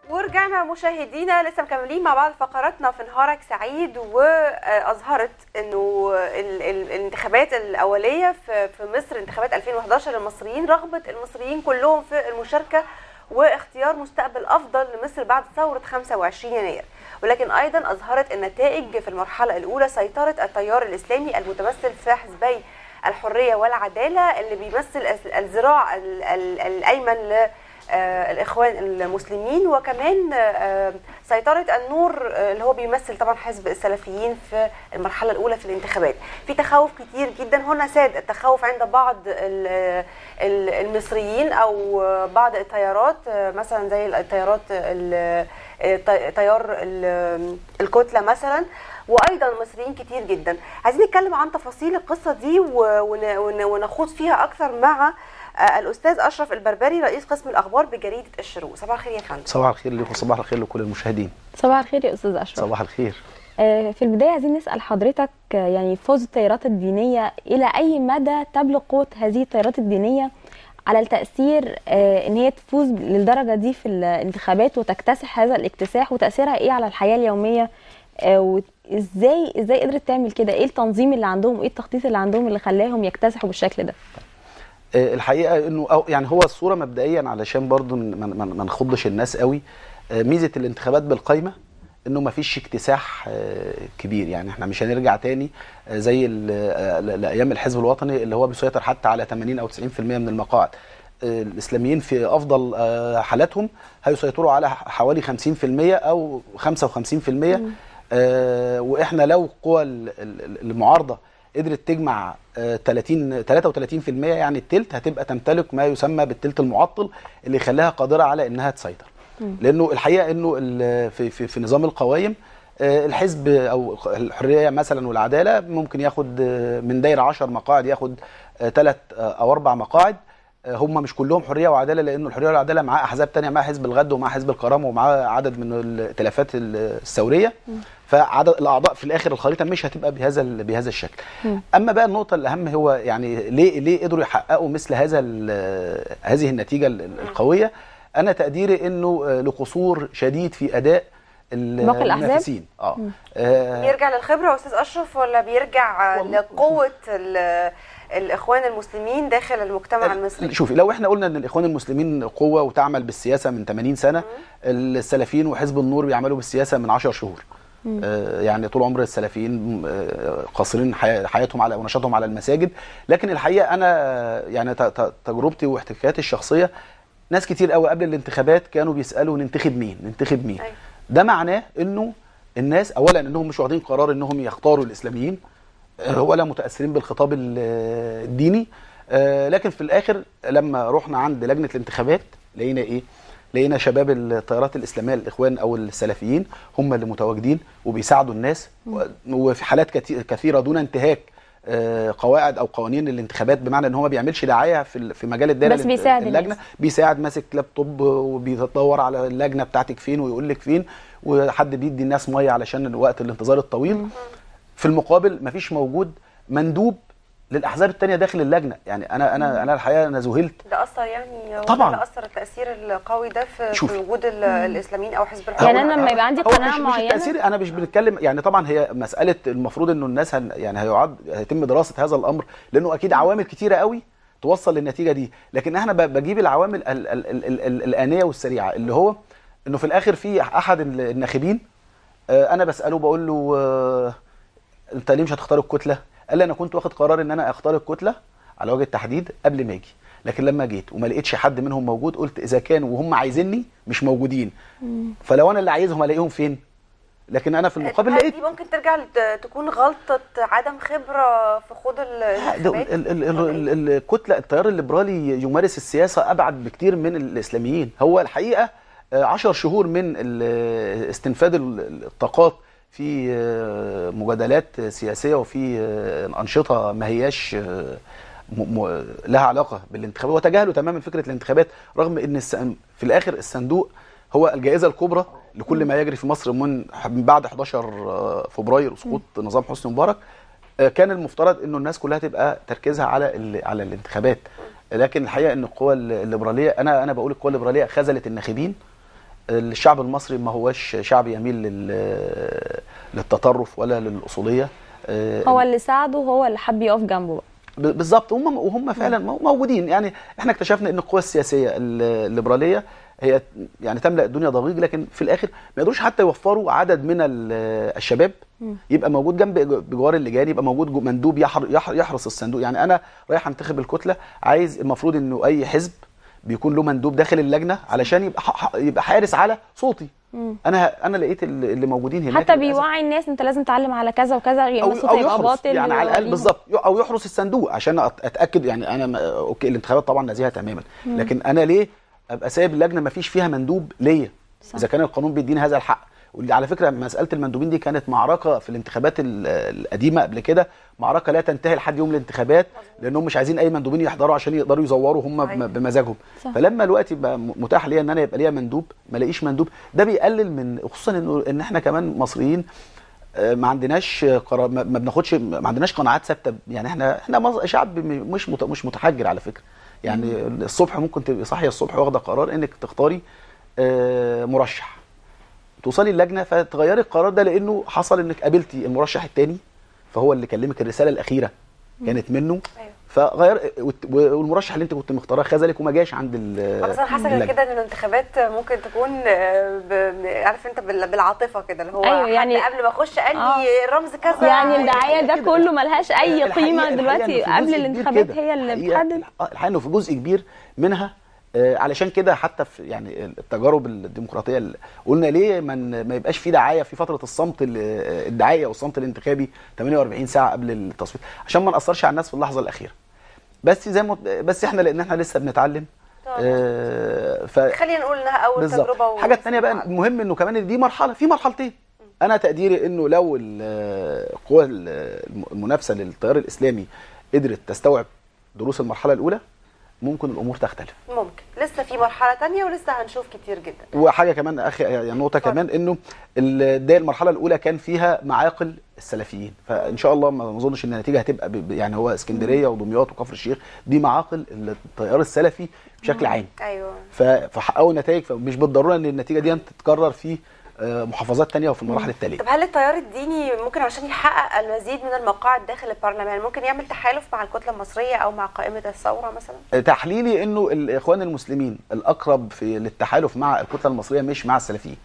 ورجعنا مشاهدينا لسه مكملين مع بعض فقراتنا في نهارك سعيد واظهرت انه ال- ال- الانتخابات الاوليه في في مصر انتخابات 2011 للمصريين رغبه المصريين كلهم في المشاركه واختيار مستقبل افضل لمصر بعد ثوره 25 يناير ولكن ايضا اظهرت النتائج في المرحله الاولى سيطره التيار الاسلامي المتمثل في حزبي الحريه والعداله اللي بيمثل الذراع ال- ال- الايمن ل آه، الاخوان المسلمين وكمان آه، سيطره النور آه، اللي هو بيمثل طبعا حزب السلفيين في المرحله الاولى في الانتخابات في تخوف كتير جدا هنا ساد التخوف عند بعض ال- ال- المصريين او بعض التيارات آه، مثلا زي التيارات ال- التي- تيار ال- الكتله مثلا وايضا مصريين كتير جدا عايزين نتكلم عن تفاصيل القصه دي و- ون- ون- ونخوض فيها اكثر مع آه، الاستاذ اشرف البربري رئيس قسم الاخبار بجريده الشروق صباح الخير يا فندم صباح الخير لكم وصباح الخير لكل المشاهدين صباح الخير يا استاذ اشرف صباح الخير آه، في البدايه عايزين نسال حضرتك آه، يعني فوز التيارات الدينيه الى اي مدى تبلغ قوه هذه التيارات الدينيه على التاثير آه، ان هي تفوز للدرجه دي في الانتخابات وتكتسح هذا الاكتساح وتاثيرها ايه على الحياه اليوميه آه، وازاي ازاي قدرت تعمل كده ايه التنظيم اللي عندهم وايه التخطيط اللي عندهم اللي خلاهم يكتسحوا بالشكل ده آه، الحقيقه انه أو يعني هو الصوره مبدئيا علشان برضو ما ما- ما نخضش الناس قوي آه، ميزه الانتخابات بالقايمه انه ما فيش اكتساح آه، كبير يعني احنا مش هنرجع تاني آه، زي ال- آه، ل- لايام الحزب الوطني اللي هو بيسيطر حتى على 80 او 90% من المقاعد آه، الاسلاميين في افضل آه، حالاتهم هيسيطروا على حوالي 50% او 55% آه، واحنا لو قوى ال- ال- المعارضه قدرت تجمع آه، 30 33% يعني التلت هتبقى تمتلك ما يسمى بالتلت المعطل اللي يخليها قادره على انها تسيطر لانه الحقيقه انه ال- في في, في نظام القوائم آه، الحزب او الحريه مثلا والعداله ممكن ياخد آه، من دايره 10 مقاعد ياخد ثلاث او اربع مقاعد آه، هم مش كلهم حريه وعداله لانه الحريه والعداله معاه احزاب تانية معاه حزب الغد ومعاه حزب الكرامه ومعاه عدد من الائتلافات الثوريه فعدد الاعضاء في الاخر الخريطه مش هتبقى بهذا ال- بهذا الشكل اما بقى النقطه الاهم هو يعني ليه ليه قدروا يحققوا مثل هذا ال- هذه النتيجه ال- القويه انا تقديري انه آه، لقصور شديد في اداء ال- باقي الأحزاب؟ المنافسين اه, آه بيرجع للخبره يا استاذ اشرف ولا بيرجع والله- لقوه ال- الاخوان المسلمين داخل المجتمع المصري شوفي لو احنا قلنا ان الاخوان المسلمين قوه وتعمل بالسياسه من 80 سنه السلفيين وحزب النور بيعملوا بالسياسه من 10 شهور آه يعني طول عمر السلفيين آه قاصرين حيا- حياتهم على ونشاطهم على المساجد لكن الحقيقه انا آه، يعني ت- ت- تجربتي واحتكاكاتي الشخصيه ناس كتير قوي قبل الانتخابات كانوا بيسالوا ننتخب مين ننتخب مين أيوة. ده معناه انه الناس اولا انهم مش واخدين قرار انهم يختاروا الاسلاميين آه، ولا متاثرين بالخطاب ال- الديني آه، لكن في الاخر لما رحنا عند لجنه الانتخابات لقينا ايه لقينا شباب التيارات الاسلاميه الاخوان او السلفيين هم اللي متواجدين وبيساعدوا الناس و- وفي حالات كتي- كثيره دون انتهاك آه، قواعد او قوانين الانتخابات بمعنى ان هو ما بيعملش دعايه في ال- في مجال الدائره بس لل- بيساعد اللجنه الناس. بيساعد ماسك لابتوب وبيدور على اللجنه بتاعتك فين ويقول لك فين وحد بيدي الناس ميه علشان وقت الانتظار الطويل في المقابل مفيش موجود مندوب للاحزاب التانية داخل اللجنه يعني انا انا انا الحقيقه انا ذهلت ده اثر يعني ولا طبعاً. ده اثر التاثير القوي ده في, في شوفي. وجود ال- الاسلاميين او حزب الحريه يعني أنا لما يبقى عندي هو قناعة مش مش معينة- التاثير انا مش بنتكلم يعني طبعا هي مساله المفروض انه الناس هن يعني هيعاد هيتم دراسه هذا الامر لانه اكيد عوامل كتيره قوي توصل للنتيجه دي لكن احنا ب- بجيب العوامل ال ال ال ال ال الانيه والسريعه اللي هو انه في الاخر في احد الناخبين آه، انا بساله بقول له آه، انت ليه مش هتختار الكتله قال لي انا كنت واخد قرار ان انا اختار الكتله على وجه التحديد قبل ما اجي لكن لما جيت وما لقيتش حد منهم موجود قلت اذا كانوا وهم عايزيني مش موجودين فلو انا اللي عايزهم الاقيهم فين لكن انا في المقابل هل لقيت دي ممكن ترجع لت- تكون غلطه عدم خبره في خوض ده الانتخابات ال- ال- ال- ال- الكتله التيار الليبرالي يمارس السياسه ابعد بكتير من الاسلاميين هو الحقيقه آه، عشر شهور من ال- استنفاد ال- الطاقات في آه، مجادلات سياسيه وفي آه، انشطه ما هياش آه، م- م- لها علاقه بالانتخابات وتجاهلوا تماما فكره الانتخابات رغم ان الس- في الاخر الصندوق هو الجائزه الكبرى لكل ما يجري في مصر من من بعد 11 فبراير وسقوط نظام حسني مبارك آه، كان المفترض انه الناس كلها تبقى تركيزها على ال- على الانتخابات لكن الحقيقه ان القوى الليبراليه انا انا بقول القوى الليبراليه خذلت الناخبين الشعب المصري ما هوش شعب يميل لل- للتطرف ولا للاصوليه آه، هو اللي ساعده هو اللي حب يقف جنبه بقى ب- بالظبط هم وهم فعلا مو- موجودين يعني احنا اكتشفنا ان القوى السياسيه ال- الليبراليه هي يعني تملا الدنيا ضجيج لكن في الاخر ما يقدروش حتى يوفروا عدد من ال- الشباب يبقى موجود جنب بجوار اللجان يبقى موجود جو- مندوب يحر يحر يحرس الصندوق يعني انا رايح انتخب الكتله عايز المفروض انه اي حزب بيكون له مندوب داخل اللجنه علشان يبقى ح- ح- يبقى حارس على صوتي انا ه- انا لقيت ال- اللي موجودين هناك حتى للأسف- بيوعي الناس انت لازم تعلم على كذا وكذا يا او اما صوت او يبقى يحرس باطل يعني على الاقل وليه. بالظبط او يحرس الصندوق عشان أت- اتاكد يعني انا ما- اوكي الانتخابات طبعا نزيهه تماما لكن انا ليه ابقى سايب اللجنه ما فيش فيها مندوب ليا صح. اذا كان القانون بيديني هذا الحق واللي على فكره مساله المندوبين دي كانت معركه في الانتخابات ال- القديمه قبل كده معركه لا تنتهي لحد يوم الانتخابات لانهم مش عايزين اي مندوبين يحضروا عشان يقدروا يزوروا هم أيوة. بم- بمزاجهم صح. فلما الوقت يبقى م- متاح ليا ان انا يبقى ليا مندوب ما الاقيش مندوب ده بيقلل من خصوصا انه ان احنا كمان مصريين آه، ما عندناش قرار ما ما بناخدش ما عندناش قناعات ثابته يعني احنا احنا مص- شعب م- مش مت- مش متحجر على فكره يعني الصبح ممكن تبقي صاحيه الصبح واخده قرار انك تختاري آه، مرشح توصلي اللجنه فتغيري القرار ده لانه حصل انك قابلتي المرشح الثاني فهو اللي كلمك الرساله الاخيره كانت منه أيوة. فغير والت- والمرشح اللي انت كنت مختاراه خذلك وما جاش عند ال آه، بس انا حاسه اللجنة. كده ان الانتخابات ممكن تكون آه، ب- عارف انت بال- بالعاطفه كده اللي هو أيوة، حد يعني- قبل ما اخش قال آه. لي الرمز كذا يعني الدعايه ده كده. كله ملهاش اي الحقيقة- قيمه الحقيقة دلوقتي إنه في قبل جزء كبير الانتخابات كده. هي اللي الحقيقة- بتحدد آه، الحقيقه انه في جزء كبير منها آه، علشان كده حتى في يعني التجارب الديمقراطيه اللي قلنا ليه من ما يبقاش في دعايه في فتره الصمت ال- الدعائي او الصمت الانتخابي 48 ساعه قبل التصويت عشان ما ناثرش على الناس في اللحظه الاخيره بس زي ما بس احنا لان احنا لسه بنتعلم طبعاً. آه، ف خلينا نقول انها اول بالظبط تجربه و- حاجه تانية بقى المهم انه كمان إن دي مرحله في مرحلتين انا تقديري انه لو ال- القوى ال- المنافسه للتيار الاسلامي قدرت تستوعب دروس المرحله الاولى ممكن الامور تختلف ممكن لسه في مرحله تانية ولسه هنشوف كتير جدا وحاجه كمان اخي يعني نقطه اتفضل. كمان انه ال- ده المرحله الاولى كان فيها معاقل السلفيين فان شاء الله ما اظنش ان النتيجه هتبقى ب- ب- يعني هو اسكندريه ودمياط وكفر الشيخ دي معاقل التيار السلفي بشكل عام ايوه ف- فحققوا نتائج فمش بالضروره ان النتيجه دي تتكرر في آه، محافظات تانية وفي المراحل التاليه طب هل التيار الديني ممكن عشان يحقق المزيد من المقاعد داخل البرلمان ممكن يعمل تحالف مع الكتله المصريه او مع قائمه الثوره مثلا؟ تحليلي انه الاخوان المسلمين الاقرب في للتحالف مع الكتله المصريه مش مع السلفيين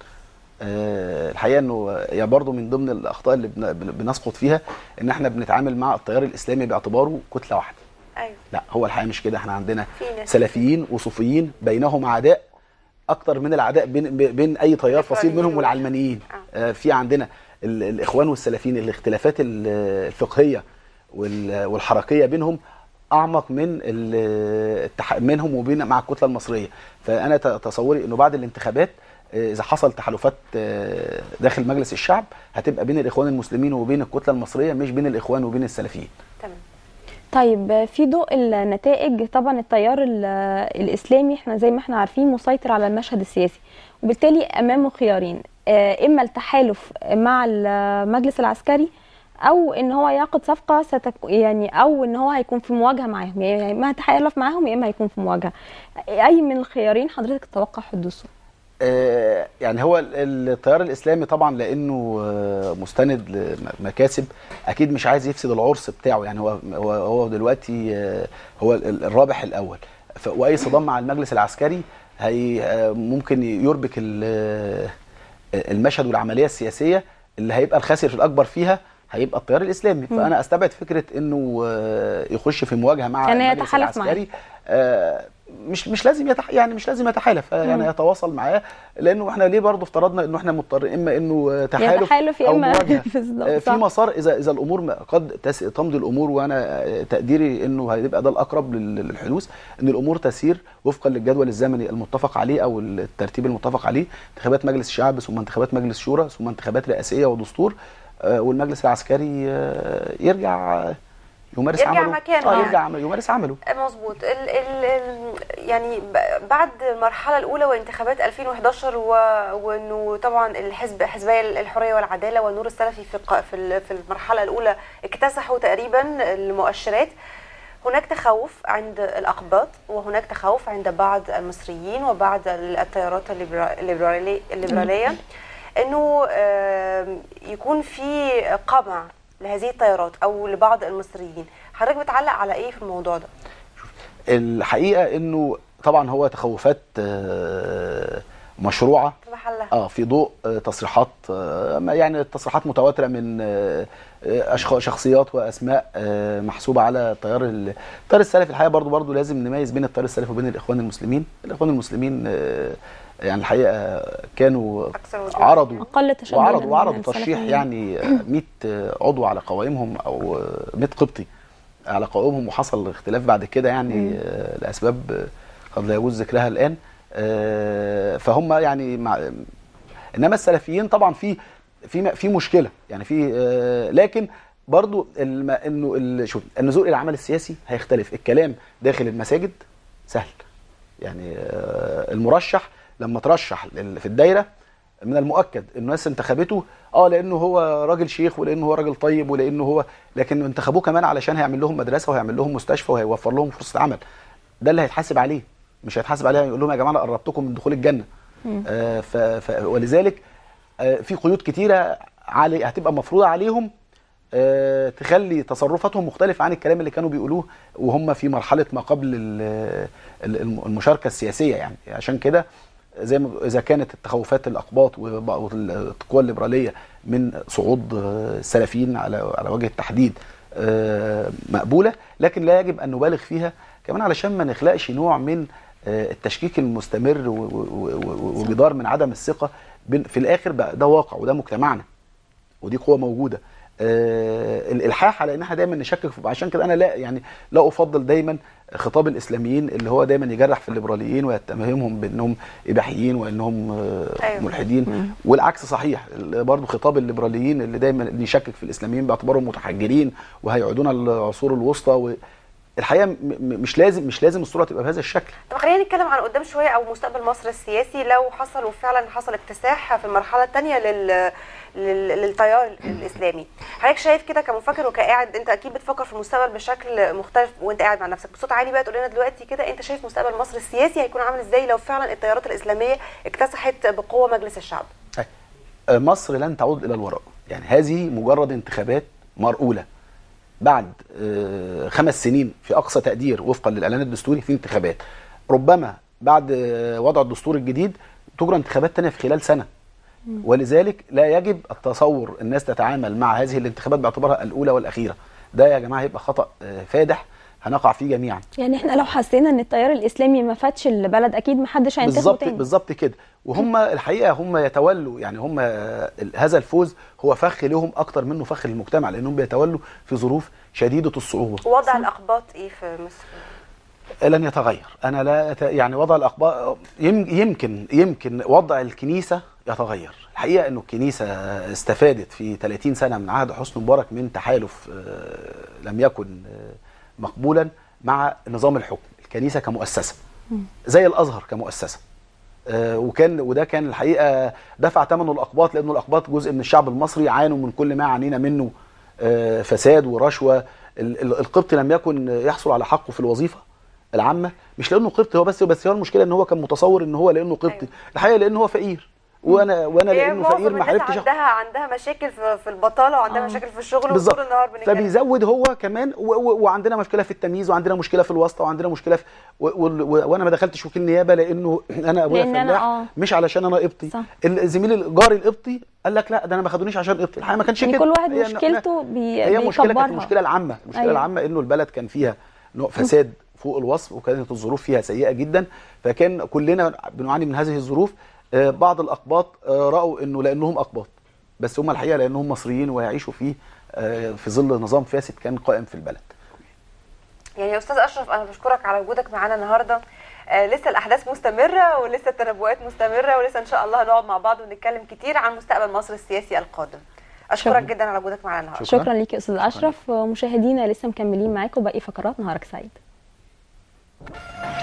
آه، الحقيقه انه يا برضه من ضمن الاخطاء اللي بن- بن- بنسقط فيها ان احنا بنتعامل مع التيار الاسلامي باعتباره كتله واحده ايوه لا هو الحقيقه مش كده احنا عندنا في ناس. سلفيين وصوفيين بينهم عداء اكتر من العداء بين بين اي تيار فصيل منهم والعلمانيين آه. آه، في عندنا ال- الاخوان والسلفيين الاختلافات ال- الفقهيه وال- والحركيه بينهم اعمق من ال- التح... منهم وبين مع الكتله المصريه فانا ت- تصوري انه بعد الانتخابات آه، اذا حصل تحالفات آه، داخل مجلس الشعب هتبقى بين الاخوان المسلمين وبين الكتله المصريه مش بين الاخوان وبين السلفيين تمام طيب في ضوء النتائج طبعا التيار ال- الاسلامي احنا زي ما احنا عارفين مسيطر على المشهد السياسي وبالتالي امامه خيارين آه، اما التحالف مع المجلس العسكري او ان هو يعقد صفقه ستك يعني او ان هو هيكون في مواجهه معاهم يعني يا اما هيتحالف معاهم يا اما هيكون في مواجهه اي من الخيارين حضرتك تتوقع حدوثه آه، يعني هو ال- التيار الاسلامي طبعا لانه آه، مستند لمكاسب اكيد مش عايز يفسد العرس بتاعه يعني هو هو هو دلوقتي آه، هو ال- الرابح الاول ف- واي صدام مع المجلس العسكري هي آه، ممكن يربك ال- آه، المشهد والعمليه السياسيه اللي هيبقى الخاسر الاكبر فيها هيبقى التيار الاسلامي فانا استبعد فكره انه آه، يخش في مواجهه مع يعني المجلس يتحالف معاه. العسكري آه، مش مش لازم يتح... يعني مش لازم يتحالف آه، يعني يتواصل معاه لانه احنا ليه برضه افترضنا انه احنا مضطر اما انه آه، تحالف تحالف يا او إما- مواجهه بالظبط، آه، في صح. مسار اذا اذا الامور ما- قد تس... تمضي الامور وانا آه، تقديري انه هيبقى ده الاقرب لل- للحدوث ان الامور تسير وفقا للجدول الزمني المتفق عليه او الترتيب المتفق عليه انتخابات مجلس الشعب ثم انتخابات مجلس شورى ثم انتخابات رئاسيه ودستور آه، والمجلس العسكري آه، يرجع آه، يمارس يرجع عمله مكانه اه يعني. يرجع عمله يمارس عمله مظبوط ال ال ال يعني ب- بعد المرحله الاولى وانتخابات 2011 و- وانه طبعا الحزب حزبي الحريه والعداله والنور السلفي في الق- في ال- في المرحله الاولى اكتسحوا تقريبا المؤشرات هناك تخوف عند الاقباط وهناك تخوف عند بعض المصريين وبعض التيارات الليبرا- الليبرالي- الليبراليه انه آم، يكون في قمع لهذه التيارات او لبعض المصريين حضرتك بتعلق على ايه في الموضوع ده الحقيقه انه طبعا هو تخوفات آه، مشروعه في محلها اه في ضوء آه، تصريحات آه، ما- يعني تصريحات متواتره من آه، آه، أشخ- شخصيات واسماء آه، محسوبه على التيار ال- التيار السلفي الحقيقه برضو برضو لازم نميز بين التيار السلفي وبين الاخوان المسلمين الاخوان المسلمين آه، يعني الحقيقه كانوا اكثر وجودا. عرضوا اقل تشددا وعرضوا من وعرضوا ترشيح السلفيين. يعني 100 عضو على قوائمهم او 100 قبطي على قوائمهم وحصل اختلاف بعد كده يعني آه، لاسباب آه، قد لا يجوز ذكرها الان آه، فهم يعني مع انما السلفيين طبعا في في في مشكله يعني في آه، لكن برضو الم- انه ال- شوف النزول الى العمل السياسي هيختلف الكلام داخل المساجد سهل يعني آه، المرشح لما ترشح لل- في الدايره من المؤكد انه الناس انتخبته اه لانه هو راجل شيخ ولانه هو راجل طيب ولانه هو لكن انتخبوه كمان علشان هيعمل لهم مدرسه وهيعمل لهم مستشفى وهيوفر لهم فرصه عمل ده اللي هيتحاسب عليه مش هيتحاسب عليه يقول لهم يا جماعه انا قربتكم من دخول الجنه آه ف ف ولذلك آه في قيود كتيره علي هتبقى مفروضه عليهم آه، تخلي تصرفاتهم مختلفة عن الكلام اللي كانوا بيقولوه وهم في مرحلة ما قبل ال- ال- المشاركة السياسية يعني عشان كده زي ما إذا كانت التخوفات الأقباط وب- والقوى الليبرالية من صعود آه، السلفيين على على وجه التحديد آه، مقبولة لكن لا يجب أن نبالغ فيها كمان علشان ما نخلقش نوع من آه، التشكيك المستمر و- و- و- و- وجدار من عدم الثقة بين- في الآخر بقى ده واقع وده مجتمعنا ودي قوه موجوده آه الالحاح على ان احنا دايما نشكك في عشان كده انا لا يعني لا افضل دايما خطاب الاسلاميين اللي هو دايما يجرح في الليبراليين ويتهمهم بانهم اباحيين وانهم آه أيوة. ملحدين والعكس صحيح برضه خطاب الليبراليين اللي دايما يشكك في الاسلاميين باعتبارهم متحجرين وهيعودون العصور الوسطى و الحقيقه م- م- مش لازم مش لازم الصوره تبقى بهذا الشكل طب خلينا نتكلم عن قدام شويه او مستقبل مصر السياسي لو حصل وفعلا حصل اكتساح في المرحله الثانيه لل... لل... للتيار الاسلامي حضرتك شايف كده كمفكر وكقاعد انت اكيد بتفكر في المستقبل بشكل مختلف وانت قاعد مع نفسك بصوت عالي بقى تقول لنا دلوقتي كده انت شايف مستقبل مصر السياسي هيكون عامل ازاي لو فعلا التيارات الاسلاميه اكتسحت بقوه مجلس الشعب آه، مصر لن تعود الى الوراء يعني هذه مجرد انتخابات مرؤوله بعد آه، خمس سنين في اقصى تقدير وفقا للاعلان الدستوري في انتخابات ربما بعد آه، وضع الدستور الجديد تجرى انتخابات تانية في خلال سنه ولذلك لا يجب التصور الناس تتعامل مع هذه الانتخابات باعتبارها الاولى والاخيره ده يا جماعه هيبقى خطا آه، فادح هنقع فيه جميعا يعني احنا لو حسينا ان التيار الاسلامي ما فاتش البلد اكيد ما حدش هينتخبه بالظبط تاني بالظبط كده وهم الحقيقه هم يتولوا يعني هم ال- هذا الفوز هو فخ لهم اكتر منه فخ للمجتمع لانهم بيتولوا في ظروف شديده الصعوبه وضع الاقباط ايه في مصر لن يتغير انا لا أت... يعني وضع الاخبار يم... يمكن يمكن وضع الكنيسه يتغير الحقيقه انه الكنيسه استفادت في 30 سنه من عهد حسني مبارك من تحالف آه، لم يكن آه، مقبولا مع نظام الحكم الكنيسه كمؤسسه زي الازهر كمؤسسه آه، وكان وده كان الحقيقه دفع ثمنه الاقباط لانه الاقباط جزء من الشعب المصري عانوا من كل ما عانينا منه آه، فساد ورشوه ال- ال- القبطي لم يكن يحصل على حقه في الوظيفه العامه مش لانه قبطي هو بس بس هو المشكله ان هو كان متصور ان هو لانه قبطي أيوة. الحقيقه لانه هو فقير وانا وانا هي لانه معظم فقير ما الناس عرفتش أخ- عندها عندها مشاكل في, في البطاله وعندها آه. مشاكل في الشغل بالظبط وطول النهار بنتكلم فبيزود هو كمان و و وعندنا مشكله في التمييز وعندنا مشكله في الواسطه وعندنا مشكله في و و و وانا ما دخلتش وكيل نيابه لانه انا ابويا لأن أنا- فلاح آه. مش علشان انا قبطي صح. الزميل الجاري القبطي قال لك لا ده انا ما خدونيش عشان قبطي الحقيقه ما كانش يعني كده كل واحد هي- مشكلته بي... هي مشكله كانت بيكبرها. المشكله العامه المشكله أيوة. العامه انه البلد كان فيها نوع فساد فوق الوصف وكانت الظروف فيها سيئه جدا فكان كلنا بنعاني من هذه الظروف آه، بعض الاقباط آه، راوا انه لانهم اقباط بس هم الحقيقه لانهم مصريين ويعيشوا فيه آه، في ظل نظام فاسد كان قائم في البلد يعني يا استاذ اشرف انا بشكرك على وجودك معانا النهارده آه لسه الاحداث مستمره ولسه التنبؤات مستمره ولسه ان شاء الله هنقعد مع بعض ونتكلم كتير عن مستقبل مصر السياسي القادم اشكرك شكراً. جدا على وجودك معانا النهارده شكراً. شكرا ليك يا استاذ اشرف مشاهدينا لسه مكملين معاكم باقي فقرات نهارك سعيد